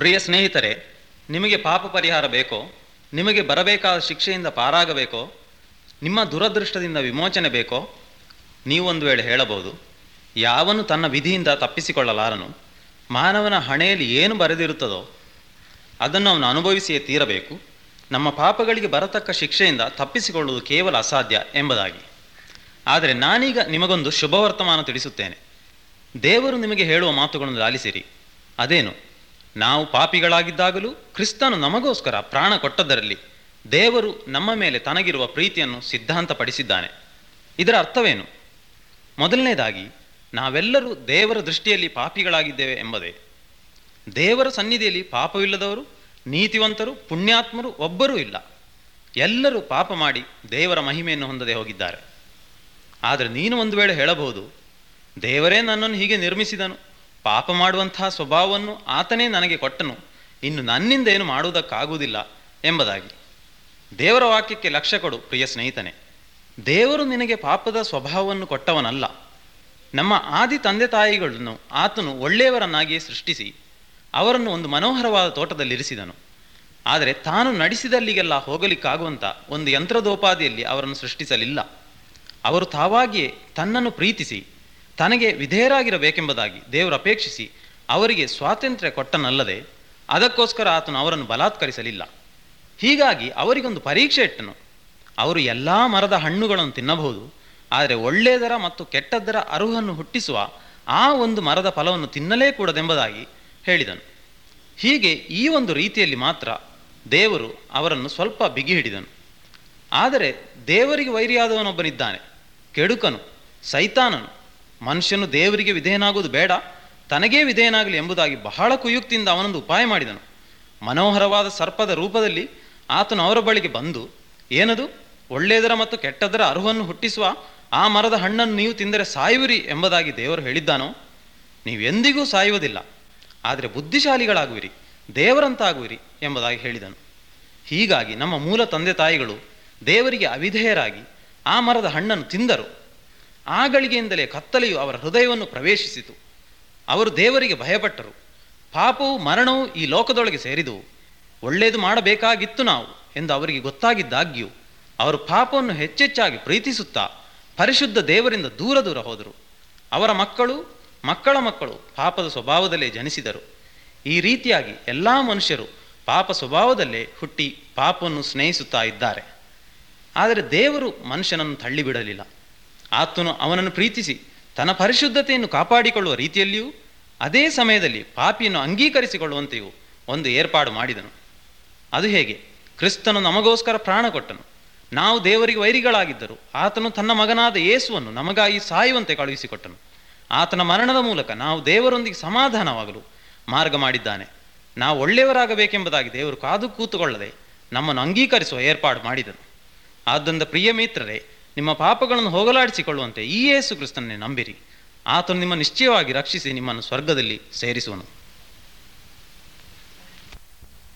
ಪ್ರಿಯ ಸ್ನೇಹಿತರೆ ನಿಮಗೆ ಪಾಪ ಪರಿಹಾರ ಬೇಕೋ ನಿಮಗೆ ಬರಬೇಕಾದ ಶಿಕ್ಷೆಯಿಂದ ಪಾರಾಗಬೇಕೋ ನಿಮ್ಮ ದುರದೃಷ್ಟದಿಂದ ವಿಮೋಚನೆ ಬೇಕೋ ನೀವೊಂದು ವೇಳೆ ಹೇಳಬಹುದು ಯಾವನು ತನ್ನ ವಿಧಿಯಿಂದ ತಪ್ಪಿಸಿಕೊಳ್ಳಲಾರನು ಮಾನವನ ಹಣೆಯಲ್ಲಿ ಏನು ಬರೆದಿರುತ್ತದೋ ಅದನ್ನು ಅವನು ಅನುಭವಿಸಿಯೇ ತೀರಬೇಕು ನಮ್ಮ ಪಾಪಗಳಿಗೆ ಬರತಕ್ಕ ಶಿಕ್ಷೆಯಿಂದ ತಪ್ಪಿಸಿಕೊಳ್ಳುವುದು ಕೇವಲ ಅಸಾಧ್ಯ ಎಂಬುದಾಗಿ ಆದರೆ ನಾನೀಗ ನಿಮಗೊಂದು ಶುಭವರ್ತಮಾನ ತಿಳಿಸುತ್ತೇನೆ ದೇವರು ನಿಮಗೆ ಹೇಳುವ ಮಾತುಗಳನ್ನು ಲಾಲಿಸಿರಿ ಅದೇನು ನಾವು ಪಾಪಿಗಳಾಗಿದ್ದಾಗಲೂ ಕ್ರಿಸ್ತನು ನಮಗೋಸ್ಕರ ಪ್ರಾಣ ಕೊಟ್ಟದ್ದರಲ್ಲಿ ದೇವರು ನಮ್ಮ ಮೇಲೆ ತನಗಿರುವ ಪ್ರೀತಿಯನ್ನು ಸಿದ್ಧಾಂತಪಡಿಸಿದ್ದಾನೆ ಇದರ ಅರ್ಥವೇನು ಮೊದಲನೇದಾಗಿ ನಾವೆಲ್ಲರೂ ದೇವರ ದೃಷ್ಟಿಯಲ್ಲಿ ಪಾಪಿಗಳಾಗಿದ್ದೇವೆ ಎಂಬುದೇ ದೇವರ ಸನ್ನಿಧಿಯಲ್ಲಿ ಪಾಪವಿಲ್ಲದವರು ನೀತಿವಂತರು ಪುಣ್ಯಾತ್ಮರು ಒಬ್ಬರೂ ಇಲ್ಲ ಎಲ್ಲರೂ ಪಾಪ ಮಾಡಿ ದೇವರ ಮಹಿಮೆಯನ್ನು ಹೊಂದದೆ ಹೋಗಿದ್ದಾರೆ ಆದರೆ ನೀನು ಒಂದು ವೇಳೆ ಹೇಳಬಹುದು ದೇವರೇ ನನ್ನನ್ನು ಹೀಗೆ ನಿರ್ಮಿಸಿದನು ಪಾಪ ಮಾಡುವಂತಹ ಸ್ವಭಾವವನ್ನು ಆತನೇ ನನಗೆ ಕೊಟ್ಟನು ಇನ್ನು ನನ್ನಿಂದ ಏನು ಮಾಡುವುದಕ್ಕಾಗುವುದಿಲ್ಲ ಎಂಬುದಾಗಿ ದೇವರ ವಾಕ್ಯಕ್ಕೆ ಲಕ್ಷ್ಯ ಕೊಡು ಪ್ರಿಯ ಸ್ನೇಹಿತನೆ ದೇವರು ನಿನಗೆ ಪಾಪದ ಸ್ವಭಾವವನ್ನು ಕೊಟ್ಟವನಲ್ಲ ನಮ್ಮ ಆದಿ ತಂದೆ ತಾಯಿಗಳನ್ನು ಆತನು ಒಳ್ಳೆಯವರನ್ನಾಗಿಯೇ ಸೃಷ್ಟಿಸಿ ಅವರನ್ನು ಒಂದು ಮನೋಹರವಾದ ತೋಟದಲ್ಲಿರಿಸಿದನು ಆದರೆ ತಾನು ನಡೆಸಿದಲ್ಲಿಗೆಲ್ಲ ಹೋಗಲಿಕ್ಕಾಗುವಂಥ ಒಂದು ಯಂತ್ರದೋಪಾದಿಯಲ್ಲಿ ಅವರನ್ನು ಸೃಷ್ಟಿಸಲಿಲ್ಲ ಅವರು ತಾವಾಗಿಯೇ ತನ್ನನ್ನು ಪ್ರೀತಿಸಿ ತನಗೆ ವಿಧೇಯರಾಗಿರಬೇಕೆಂಬುದಾಗಿ ದೇವರು ಅಪೇಕ್ಷಿಸಿ ಅವರಿಗೆ ಸ್ವಾತಂತ್ರ್ಯ ಕೊಟ್ಟನಲ್ಲದೆ ಅದಕ್ಕೋಸ್ಕರ ಆತನು ಅವರನ್ನು ಬಲಾತ್ಕರಿಸಲಿಲ್ಲ ಹೀಗಾಗಿ ಅವರಿಗೊಂದು ಪರೀಕ್ಷೆ ಇಟ್ಟನು ಅವರು ಎಲ್ಲ ಮರದ ಹಣ್ಣುಗಳನ್ನು ತಿನ್ನಬಹುದು ಆದರೆ ಒಳ್ಳೆಯದರ ಮತ್ತು ಕೆಟ್ಟದ್ದರ ಅರುಹನ್ನು ಹುಟ್ಟಿಸುವ ಆ ಒಂದು ಮರದ ಫಲವನ್ನು ತಿನ್ನಲೇ ಕೂಡದೆಂಬುದಾಗಿ ಹೇಳಿದನು ಹೀಗೆ ಈ ಒಂದು ರೀತಿಯಲ್ಲಿ ಮಾತ್ರ ದೇವರು ಅವರನ್ನು ಸ್ವಲ್ಪ ಬಿಗಿ ಹಿಡಿದನು ಆದರೆ ದೇವರಿಗೆ ವೈರಿಯಾದವನೊಬ್ಬನಿದ್ದಾನೆ ಕೆಡುಕನು ಸೈತಾನನು ಮನುಷ್ಯನು ದೇವರಿಗೆ ವಿಧೇಯನಾಗುವುದು ಬೇಡ ತನಗೇ ವಿಧೇಯನಾಗಲಿ ಎಂಬುದಾಗಿ ಬಹಳ ಕುಯುಕ್ತಿಯಿಂದ ಅವನೊಂದು ಉಪಾಯ ಮಾಡಿದನು ಮನೋಹರವಾದ ಸರ್ಪದ ರೂಪದಲ್ಲಿ ಆತನು ಅವರ ಬಳಿಗೆ ಬಂದು ಏನದು ಒಳ್ಳೆಯದರ ಮತ್ತು ಕೆಟ್ಟದರ ಅರುಹನ್ನು ಹುಟ್ಟಿಸುವ ಆ ಮರದ ಹಣ್ಣನ್ನು ನೀವು ತಿಂದರೆ ಸಾಯುವಿರಿ ಎಂಬುದಾಗಿ ದೇವರು ಹೇಳಿದ್ದಾನೋ ನೀವೆಂದಿಗೂ ಸಾಯುವುದಿಲ್ಲ ಆದರೆ ಬುದ್ಧಿಶಾಲಿಗಳಾಗುವಿರಿ ದೇವರಂತಾಗುವಿರಿ ಎಂಬುದಾಗಿ ಹೇಳಿದನು ಹೀಗಾಗಿ ನಮ್ಮ ಮೂಲ ತಂದೆ ತಾಯಿಗಳು ದೇವರಿಗೆ ಅವಿಧೇಯರಾಗಿ ಆ ಮರದ ಹಣ್ಣನ್ನು ತಿಂದರು ಆ ಗಳಿಗೆಯಿಂದಲೇ ಕತ್ತಲೆಯು ಅವರ ಹೃದಯವನ್ನು ಪ್ರವೇಶಿಸಿತು ಅವರು ದೇವರಿಗೆ ಭಯಪಟ್ಟರು ಪಾಪವು ಮರಣವು ಈ ಲೋಕದೊಳಗೆ ಸೇರಿದುವು ಒಳ್ಳೆಯದು ಮಾಡಬೇಕಾಗಿತ್ತು ನಾವು ಎಂದು ಅವರಿಗೆ ಗೊತ್ತಾಗಿದ್ದಾಗ್ಯೂ ಅವರು ಪಾಪವನ್ನು ಹೆಚ್ಚೆಚ್ಚಾಗಿ ಪ್ರೀತಿಸುತ್ತಾ ಪರಿಶುದ್ಧ ದೇವರಿಂದ ದೂರ ದೂರ ಹೋದರು ಅವರ ಮಕ್ಕಳು ಮಕ್ಕಳ ಮಕ್ಕಳು ಪಾಪದ ಸ್ವಭಾವದಲ್ಲೇ ಜನಿಸಿದರು ಈ ರೀತಿಯಾಗಿ ಎಲ್ಲ ಮನುಷ್ಯರು ಪಾಪ ಸ್ವಭಾವದಲ್ಲೇ ಹುಟ್ಟಿ ಪಾಪವನ್ನು ಸ್ನೇಹಿಸುತ್ತಾ ಇದ್ದಾರೆ ಆದರೆ ದೇವರು ಮನುಷ್ಯನನ್ನು ತಳ್ಳಿಬಿಡಲಿಲ್ಲ ಆತನು ಅವನನ್ನು ಪ್ರೀತಿಸಿ ತನ್ನ ಪರಿಶುದ್ಧತೆಯನ್ನು ಕಾಪಾಡಿಕೊಳ್ಳುವ ರೀತಿಯಲ್ಲಿಯೂ ಅದೇ ಸಮಯದಲ್ಲಿ ಪಾಪಿಯನ್ನು ಅಂಗೀಕರಿಸಿಕೊಳ್ಳುವಂತೆಯೂ ಒಂದು ಏರ್ಪಾಡು ಮಾಡಿದನು ಅದು ಹೇಗೆ ಕ್ರಿಸ್ತನು ನಮಗೋಸ್ಕರ ಪ್ರಾಣ ಕೊಟ್ಟನು ನಾವು ದೇವರಿಗೆ ವೈರಿಗಳಾಗಿದ್ದರು ಆತನು ತನ್ನ ಮಗನಾದ ಯೇಸುವನ್ನು ನಮಗಾಗಿ ಸಾಯುವಂತೆ ಕಳುಹಿಸಿಕೊಟ್ಟನು ಆತನ ಮರಣದ ಮೂಲಕ ನಾವು ದೇವರೊಂದಿಗೆ ಸಮಾಧಾನವಾಗಲು ಮಾರ್ಗ ಮಾಡಿದ್ದಾನೆ ನಾವು ಒಳ್ಳೆಯವರಾಗಬೇಕೆಂಬುದಾಗಿ ದೇವರು ಕಾದು ಕೂತುಕೊಳ್ಳದೆ ನಮ್ಮನ್ನು ಅಂಗೀಕರಿಸುವ ಏರ್ಪಾಡು ಮಾಡಿದನು ಆದ್ದರಿಂದ ಪ್ರಿಯ ಮಿತ್ರರೇ ನಿಮ್ಮ ಪಾಪಗಳನ್ನು ಹೋಗಲಾಡಿಸಿಕೊಳ್ಳುವಂತೆ ಈ ಯೇಸು ಕ್ರಿಸ್ತನ್ನೇ ನಂಬಿರಿ ಆತನು ನಿಮ್ಮ ನಿಶ್ಚಯವಾಗಿ ರಕ್ಷಿಸಿ ನಿಮ್ಮನ್ನು ಸ್ವರ್ಗದಲ್ಲಿ ಸೇರಿಸುವನು